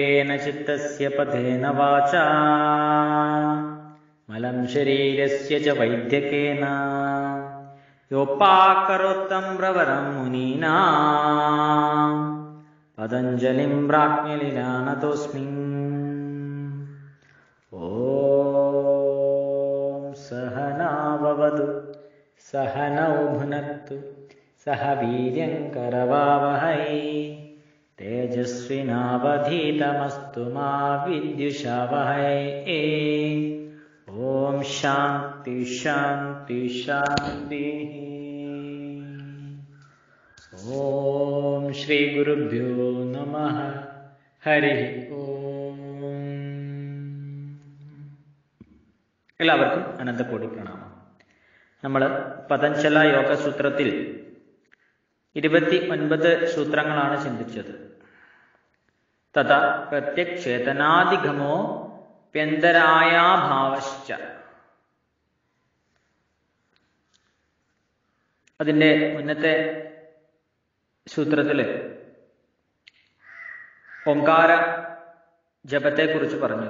യോഗേന ചിത്തസ്യ പഥേന വാചാ മലം ശരീരസ്യ ച വൈദ്യകേന യോപ്പാക്കരോത്തം പ്രവരം മുനീനാ പതഞ്ജലിം പ്രാജ്ഞലിനാനതോസ്മി ഓം സഹനാവവതു സഹനൗ ഭുനക്തു സഹ വീര്യം കരവാവഹൈ തേജസ്വിനാവധീതമസ്തു മാ വിദ്യുഷാവഹൈ ഓം ശാന്തി ശാന്തി ശാന്തി ഓം ശ്രീ ഗുരുഭ്യോ നമ ഹരി ഓം എല്ലാവർക്കും അനന്തകോടി പ്രണാമം നമ്മൾ പതഞ്ജല യോഗസൂത്രത്തിൽ ഇരുപത്തി ഒൻപത് സൂത്രങ്ങളാണ് ചിന്തിച്ചത് തഥാ പ്രത്യക്ഷേതനാധിഗമോ വ്യന്തരായാഭാവശ്ച അതിൻ്റെ മുന്നത്തെ സൂത്രത്തില് ഓങ്കാര ജപത്തെക്കുറിച്ച് പറഞ്ഞു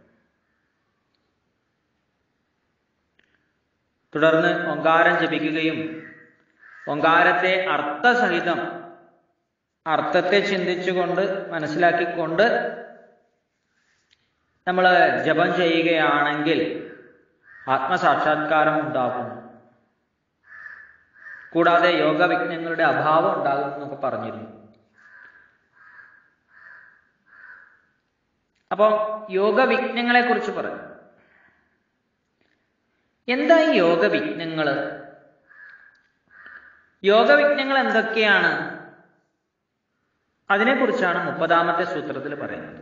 തുടർന്ന് ഓങ്കാരം ജപിക്കുകയും ഓങ്കാരത്തെ അർത്ഥസഹിതം അർത്ഥത്തെ ചിന്തിച്ചുകൊണ്ട് മനസ്സിലാക്കിക്കൊണ്ട് നമ്മൾ ജപം ചെയ്യുകയാണെങ്കിൽ ആത്മസാക്ഷാത്കാരം ഉണ്ടാകും കൂടാതെ യോഗവിജ്ഞങ്ങളുടെ അഭാവം ഉണ്ടാകും എന്നൊക്കെ പറഞ്ഞിരുന്നു അപ്പോൾ യോഗവിജ്ഞങ്ങളെ കുറിച്ച് പറഞ്ഞു എന്താ ഈ യോഗവിജ്ഞങ്ങള് യോഗവിജ്ഞങ്ങൾ എന്തൊക്കെയാണ് അതിനെക്കുറിച്ചാണ് മുപ്പതാമത്തെ സൂത്രത്തിൽ പറയുന്നത്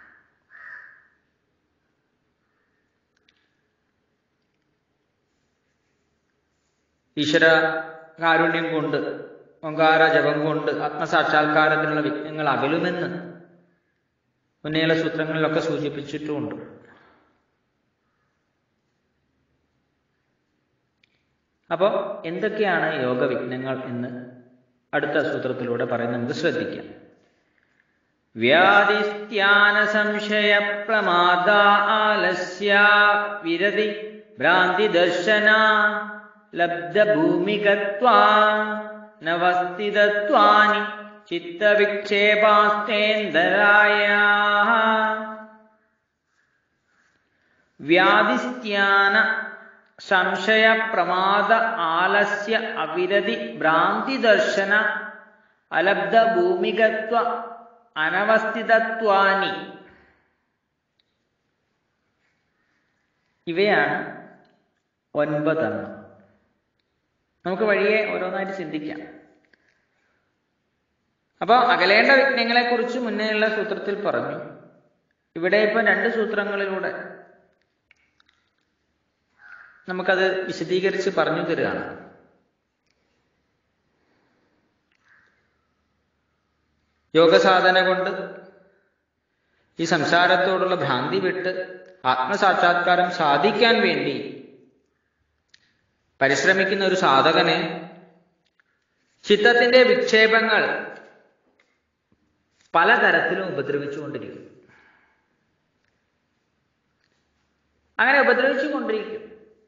ഈശ്വര കാരുണ്യം കൊണ്ട് ഓങ്കാര ജപം കൊണ്ട് ആത്മസാക്ഷാത്കാരത്തിനുള്ള വിഘ്നങ്ങൾ അകലുമെന്ന് മുന്നേയുള്ള സൂത്രങ്ങളിലൊക്കെ സൂചിപ്പിച്ചിട്ടുമുണ്ട് അപ്പോൾ എന്തൊക്കെയാണ് യോഗവിഘ്നങ്ങൾ എന്ന് അടുത്ത സൂത്രത്തിലൂടെ പറയുന്നത് നമുക്ക് ശ്രദ്ധിക്കാം വ്യാധിസ്ത്യാന സംശയ പ്രമാദ ആലസ്യ വിരതി ഭ്രാന്തി ദർശന ലബ്ധഭൂമികത്വാ നവസ്ഥിതത്വാനി ചിത്തവിക്ഷേപാസ്തേന്ദരായ വ്യാധിസ്ത്യാന സംശയ പ്രമാദ ആലസ്യ അവിരതി ഭ്രാന്തി ദർശന അലബ്ധ ഭൂമികത്വ അനവസ്ഥിതത്വാനി ഇവയാണ് ഒൻപതെണ്ണം നമുക്ക് വഴിയെ ഓരോന്നായിട്ട് ചിന്തിക്കാം അപ്പോൾ അകലേണ്ട വിഘ്നങ്ങളെ കുറിച്ച് മുന്നേയുള്ള സൂത്രത്തിൽ പറഞ്ഞു ഇവിടെ ഇപ്പം രണ്ട് സൂത്രങ്ങളിലൂടെ നമുക്കത് വിശദീകരിച്ച് പറഞ്ഞു തരികയാണ് യോഗസാധന കൊണ്ട് ഈ സംസാരത്തോടുള്ള ഭ്രാന്തി വിട്ട് ആത്മസാക്ഷാത്കാരം സാധിക്കാൻ വേണ്ടി പരിശ്രമിക്കുന്ന ഒരു സാധകന് ചിത്തത്തിന്റെ വിക്ഷേപങ്ങൾ പലതരത്തിലും ഉപദ്രവിച്ചുകൊണ്ടിരിക്കും അങ്ങനെ ഉപദ്രവിച്ചുകൊണ്ടിരിക്കും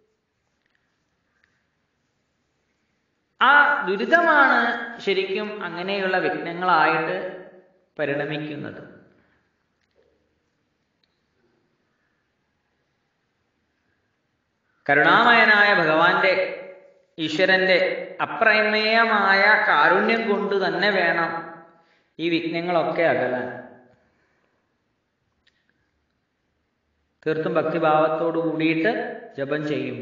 ആ ദുരിതമാണ് ശരിക്കും അങ്ങനെയുള്ള വിഘ്നങ്ങളായിട്ട് പരിണമിക്കുന്നത് കരുണാമയനായ ഭഗവാന്റെ ഈശ്വരന്റെ അപ്രമേയമായ കാരുണ്യം കൊണ്ട് തന്നെ വേണം ഈ വിഘ്നങ്ങളൊക്കെ അകലാൻ തീർത്തും ഭക്തിഭാവത്തോടു കൂടിയിട്ട് ജപം ചെയ്യും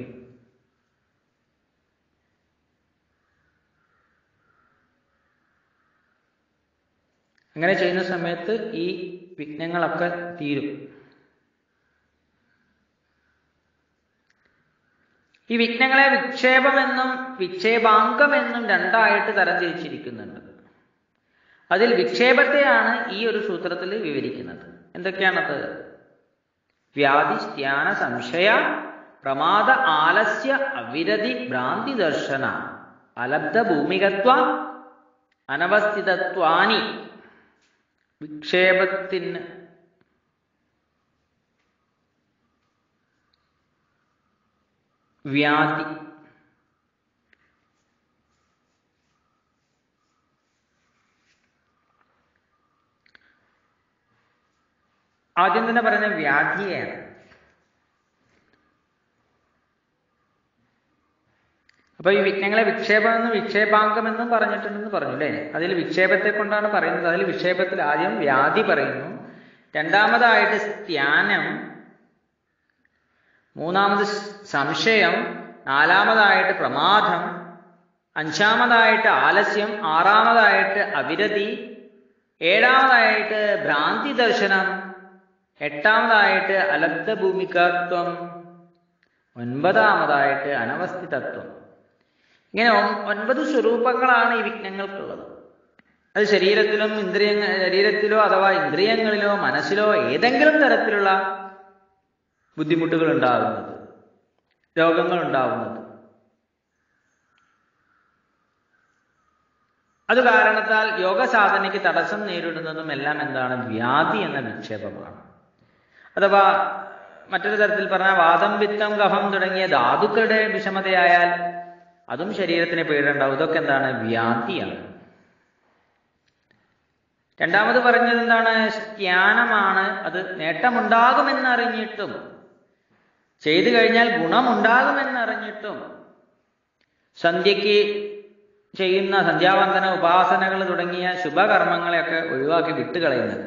അങ്ങനെ ചെയ്യുന്ന സമയത്ത് ഈ വിഘ്നങ്ങളൊക്കെ തീരും ഈ വിഘ്നങ്ങളെ വിക്ഷേപമെന്നും വിക്ഷേപാംഗമെന്നും രണ്ടായിട്ട് തരംതിരിച്ചിരിക്കുന്നുണ്ട് അതിൽ വിക്ഷേപത്തെയാണ് ഈ ഒരു സൂത്രത്തിൽ വിവരിക്കുന്നത് എന്തൊക്കെയാണത് വ്യാധി ധ്യാന സംശയ പ്രമാദ ആലസ്യ അവിരതി ഭ്രാന്തി ദർശന അലബ്ധ ഭൂമികത്വ അനവസ്ഥിതത്വാനി വിക്ഷേപത്തിന് വ്യാധി ആദ്യം തന്നെ പറയുന്നത് വ്യാധിയാണ് അപ്പൊ ഈ വിഘ്നങ്ങളെ വിക്ഷേപം എന്നും വിക്ഷേപാംഗം എന്നും പറഞ്ഞിട്ടുണ്ടെന്ന് പറഞ്ഞു അല്ലേ അതിൽ വിക്ഷേപത്തെ കൊണ്ടാണ് പറയുന്നത് അതിൽ വിക്ഷേപത്തിൽ ആദ്യം വ്യാധി പറയുന്നു രണ്ടാമതായിട്ട് സ്ഥാനം മൂന്നാമത് സംശയം നാലാമതായിട്ട് പ്രമാദം അഞ്ചാമതായിട്ട് ആലസ്യം ആറാമതായിട്ട് അവിരതി ഏഴാമതായിട്ട് ഭ്രാന്തി ദർശനം എട്ടാമതായിട്ട് അലബ്ധ ഭൂമികത്വം ഒൻപതാമതായിട്ട് അനവസ്ഥിതത്വം ഇങ്ങനെ ഒൻപത് സ്വരൂപങ്ങളാണ് ഈ വിഘ്നങ്ങൾക്കുള്ളത് അത് ശരീരത്തിലും ഇന്ദ്രിയ ശരീരത്തിലോ അഥവാ ഇന്ദ്രിയങ്ങളിലോ മനസ്സിലോ ഏതെങ്കിലും തരത്തിലുള്ള ബുദ്ധിമുട്ടുകൾ ഉണ്ടാകുന്നത് രോഗങ്ങൾ ഉണ്ടാകുന്നത് അത് കാരണത്താൽ യോഗ സാധനയ്ക്ക് തടസ്സം നേരിടുന്നതും എല്ലാം എന്താണ് വ്യാധി എന്ന വിക്ഷേപമാണ് അഥവാ മറ്റൊരു തരത്തിൽ പറഞ്ഞാൽ വാദം വിത്തം കഫം തുടങ്ങിയ ധാതുക്കളുടെ വിഷമതയായാൽ അതും ശരീരത്തിന് പീഡുണ്ടാവും ഇതൊക്കെ എന്താണ് വ്യാധിയാണ് രണ്ടാമത് പറഞ്ഞത് എന്താണ് ജ്ഞാനമാണ് അത് നേട്ടമുണ്ടാകുമെന്നറിഞ്ഞിട്ടും ചെയ്തു കഴിഞ്ഞാൽ ഗുണമുണ്ടാകുമെന്നറിഞ്ഞിട്ടും സന്ധ്യയ്ക്ക് ചെയ്യുന്ന സന്ധ്യാവന്തന ഉപാസനകൾ തുടങ്ങിയ ശുഭകർമ്മങ്ങളെയൊക്കെ ഒഴിവാക്കി വിട്ടുകളയുന്നത്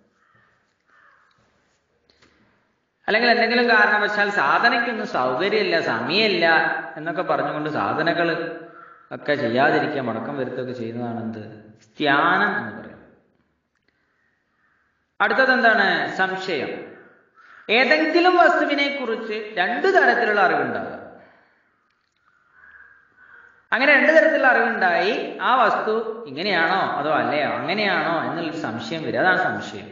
അല്ലെങ്കിൽ എന്തെങ്കിലും കാരണവശാൽ സാധനയ്ക്കൊന്നും സൗകര്യമില്ല സമയമില്ല എന്നൊക്കെ പറഞ്ഞുകൊണ്ട് സാധനകൾ ഒക്കെ ചെയ്യാതിരിക്കുക മുടക്കം വരുത്തുകയൊക്കെ ചെയ്യുന്നതാണ് എന്ത് ധ്യാനം എന്ന് പറയും അടുത്തത് എന്താണ് സംശയം ഏതെങ്കിലും വസ്തുവിനെ കുറിച്ച് രണ്ടു തരത്തിലുള്ള അറിവുണ്ടാകുക അങ്ങനെ രണ്ടു തരത്തിലുള്ള അറിവുണ്ടായി ആ വസ്തു ഇങ്ങനെയാണോ അതോ അല്ലയോ അങ്ങനെയാണോ എന്നുള്ളൊരു സംശയം വരും അതാണ് സംശയം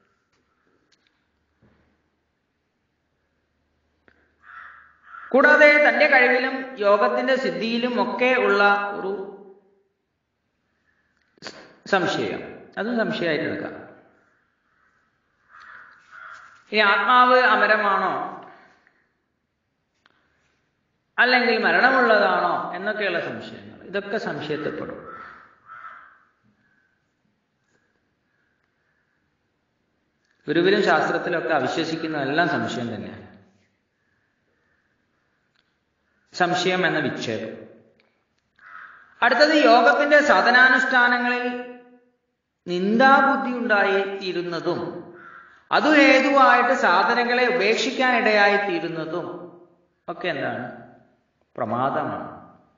കൂടാതെ തന്റെ കഴിവിലും യോഗത്തിന്റെ സിദ്ധിയിലും ഒക്കെ ഉള്ള ഒരു സംശയം അതും സംശയമായിട്ട് എടുക്കാം ഇനി ആത്മാവ് അമരമാണോ അല്ലെങ്കിൽ മരണമുള്ളതാണോ എന്നൊക്കെയുള്ള സംശയങ്ങൾ ഇതൊക്കെ സംശയത്തിൽപ്പെടും ഗുരുവിലും ശാസ്ത്രത്തിലൊക്കെ അവിശ്വസിക്കുന്നതെല്ലാം സംശയം തന്നെയാണ് സംശയം എന്ന വിക്ഷേപം അടുത്തത് യോഗത്തിന്റെ സാധനാനുഷ്ഠാനങ്ങളിൽ നിന്ദാബുദ്ധി ഉണ്ടായിത്തീരുന്നതും അതു ഹേതുവായിട്ട് സാധനങ്ങളെ ഉപേക്ഷിക്കാനിടയായിത്തീരുന്നതും ഒക്കെ എന്താണ് പ്രമാദമാണ്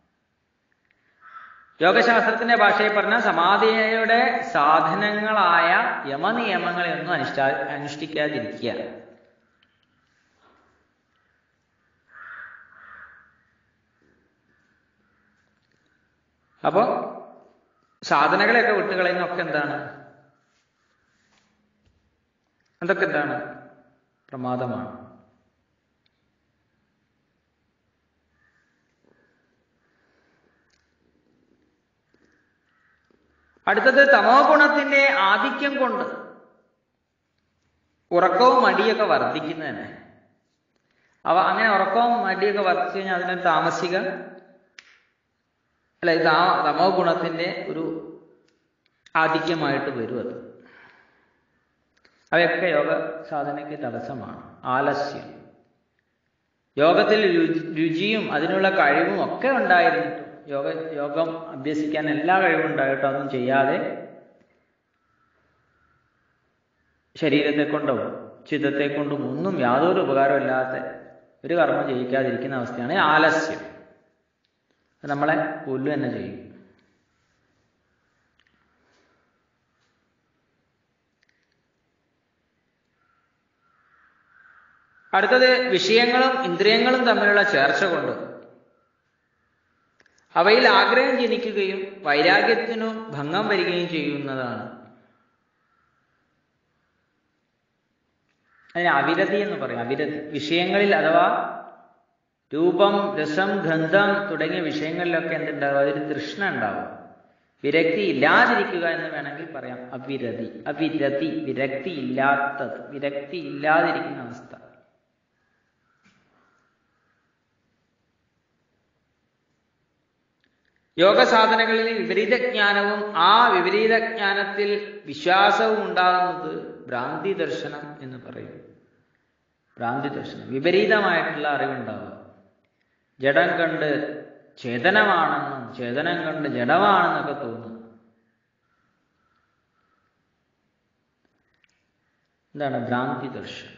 യോഗശാസ്ത്രത്തിന്റെ ഭാഷയിൽ പറഞ്ഞ സമാധിയുടെ സാധനങ്ങളായ യമനിയമങ്ങളെ ഒന്നും അനുഷ്ഠാ അനുഷ്ഠിക്കാതിരിക്കുക അപ്പോൾ സാധനങ്ങളെയൊക്കെ വിട്ടുകളയുന്നൊക്കെ എന്താണ് അതൊക്കെ എന്താണ് പ്രമാദമാണ് അടുത്തത് തമോ ഗുണത്തിന്റെ ആധിക്യം കൊണ്ട് ഉറക്കവും മടിയൊക്കെ വർദ്ധിക്കുന്നത് തന്നെ അവ അങ്ങനെ ഉറക്കവും മടിയൊക്കെ വർദ്ധിച്ചു കഴിഞ്ഞാൽ അതിനൊരു താമസിക അല്ല ഇത് ആ തമോ ഗുണത്തിന്റെ ഒരു ആധിക്യമായിട്ട് വരും അത് അവയൊക്കെ യോഗ സാധനയ്ക്ക് തടസ്സമാണ് ആലസ്യം യോഗത്തിൽ രുചിയും അതിനുള്ള കഴിവും ഒക്കെ ഉണ്ടായിരുന്നിട്ടും യോഗ യോഗം അഭ്യസിക്കാൻ എല്ലാ കഴിവും ഉണ്ടായിട്ടും അതൊന്നും ചെയ്യാതെ ശരീരത്തെ കൊണ്ടും ചിത്തത്തെ കൊണ്ടും ഒന്നും യാതൊരു ഉപകാരമില്ലാത്ത ഒരു കർമ്മം ചെയ്യിക്കാതിരിക്കുന്ന അവസ്ഥയാണ് ആലസ്യം നമ്മളെ കൊല്ലു തന്നെ ചെയ്യും അടുത്തത് വിഷയങ്ങളും ഇന്ദ്രിയങ്ങളും തമ്മിലുള്ള ചേർച്ച കൊണ്ട് അവയിൽ ആഗ്രഹം ജനിക്കുകയും വൈരാഗ്യത്തിനു ഭംഗം വരികയും ചെയ്യുന്നതാണ് അതിന് അവിരതി എന്ന് പറയും അവിരതി വിഷയങ്ങളിൽ അഥവാ രൂപം രസം ഗന്ധം തുടങ്ങിയ വിഷയങ്ങളിലൊക്കെ എന്തുണ്ടാവും അതൊരു തൃഷ്ണ ഉണ്ടാവും വിരക്തി ഇല്ലാതിരിക്കുക എന്ന് വേണമെങ്കിൽ പറയാം അവിരതി അവിരതി വിരക്തി ഇല്ലാത്തത് വിരക്തി ഇല്ലാതിരിക്കുന്ന അവസ്ഥ യോഗ സാധനകളിൽ വിപരീത ജ്ഞാനവും ആ വിപരീത ജ്ഞാനത്തിൽ വിശ്വാസവും ഉണ്ടാകുന്നത് ഭ്രാന്തി ദർശനം എന്ന് പറയും ഭ്രാന്തി ദർശനം വിപരീതമായിട്ടുള്ള അറിവുണ്ടാവുക ജഡം കണ്ട് ചേതനമാണെന്നും ചേതനം കണ്ട് ജഡമാണെന്നൊക്കെ തോന്നുന്നു എന്താണ് ഭ്രാന്തി ദർശനം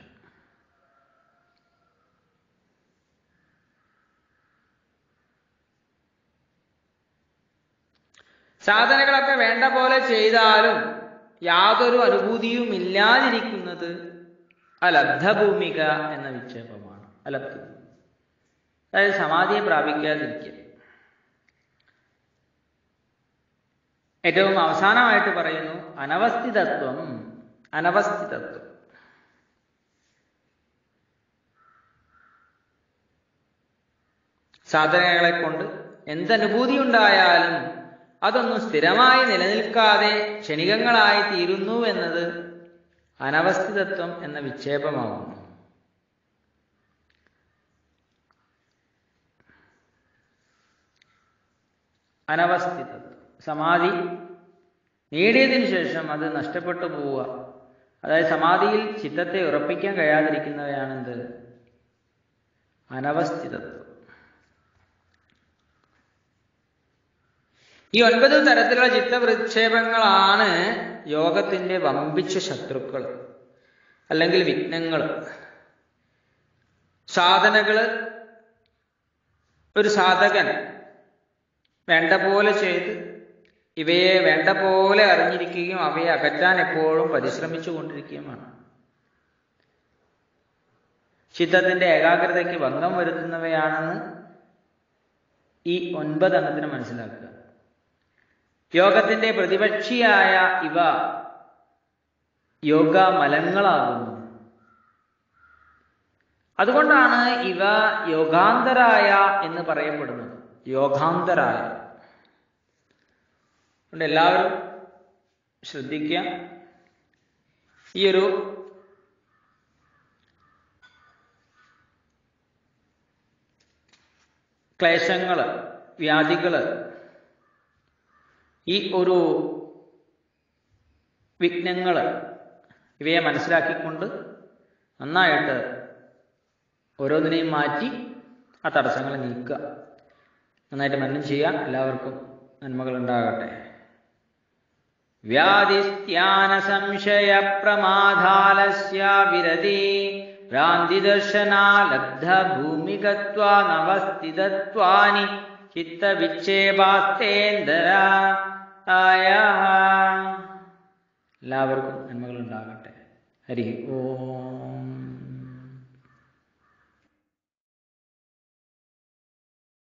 സാധനങ്ങളൊക്കെ വേണ്ട പോലെ ചെയ്താലും യാതൊരു അനുഭൂതിയും ഇല്ലാതിരിക്കുന്നത് അലബ്ധഭൂമിക എന്ന വിക്ഷേപമാണ് അലബ്ധ അതായത് സമാധിയെ പ്രാപിക്കാതിരിക്കുക ഏറ്റവും അവസാനമായിട്ട് പറയുന്നു അനവസ്ഥിതത്വം അനവസ്ഥിതത്വം സാധനങ്ങളെ കൊണ്ട് എന്തനുഭൂതി ഉണ്ടായാലും അതൊന്നും സ്ഥിരമായി നിലനിൽക്കാതെ ക്ഷണികങ്ങളായി തീരുന്നു എന്നത് അനവസ്ഥിതത്വം എന്ന വിക്ഷേപമാകുന്നു അനവസ്ഥിതത്വം സമാധി നേടിയതിനു ശേഷം അത് നഷ്ടപ്പെട്ടു പോവുക അതായത് സമാധിയിൽ ചിത്തത്തെ ഉറപ്പിക്കാൻ കഴിയാതിരിക്കുന്നവയാണെന്ത് അനവസ്ഥിതത്വം ഈ ഒൻപത് തരത്തിലുള്ള ചിത്തവിക്ഷേപങ്ങളാണ് യോഗത്തിന്റെ വമ്പിച്ച ശത്രുക്കൾ അല്ലെങ്കിൽ വിഘ്നങ്ങൾ സാധനകള് ഒരു സാധകൻ വേണ്ട പോലെ ചെയ്ത് ഇവയെ വേണ്ട പോലെ അറിഞ്ഞിരിക്കുകയും അവയെ അകറ്റാൻ എപ്പോഴും പരിശ്രമിച്ചു കൊണ്ടിരിക്കുകയുമാണ് ചിത്തത്തിന്റെ ഏകാഗ്രതയ്ക്ക് ഭംഗം വരുത്തുന്നവയാണെന്ന് ഈ ഒൻപതെണ്ണത്തിന് മനസ്സിലാക്കുക യോഗത്തിന്റെ പ്രതിപക്ഷിയായ ഇവ യോഗ മലങ്ങളാകുന്നു അതുകൊണ്ടാണ് ഇവ യോഗാന്തരായ എന്ന് പറയപ്പെടുന്നത് യോഗാന്തരായ അതുകൊണ്ട് എല്ലാവരും ശ്രദ്ധിക്കുക ഈ ഒരു ക്ലേശങ്ങള് വ്യാധികള് ഈ ഒരു വിഘ്നങ്ങള് ഇവയെ മനസ്സിലാക്കിക്കൊണ്ട് നന്നായിട്ട് ഓരോന്നിനെയും മാറ്റി ആ തടസ്സങ്ങൾ നീക്കുക നന്നായിട്ട് മന്നം ചെയ്യുക എല്ലാവർക്കും നന്മകൾ ഉണ്ടാകട്ടെ വ്യാധിസ്ത്യാന സംശയ പ്രമാധാലസ്യ വിരതി ഭ്രാന്തിദർശനാലബ്ധ ഭൂമികത്വാ നവസ്ഥിതത്വാനി ചിത്തവിക്ഷേപാസ്തേന്ദരായ എല്ലാവർക്കും നന്മകൾ ഉണ്ടാകട്ടെ ഹരി ഓം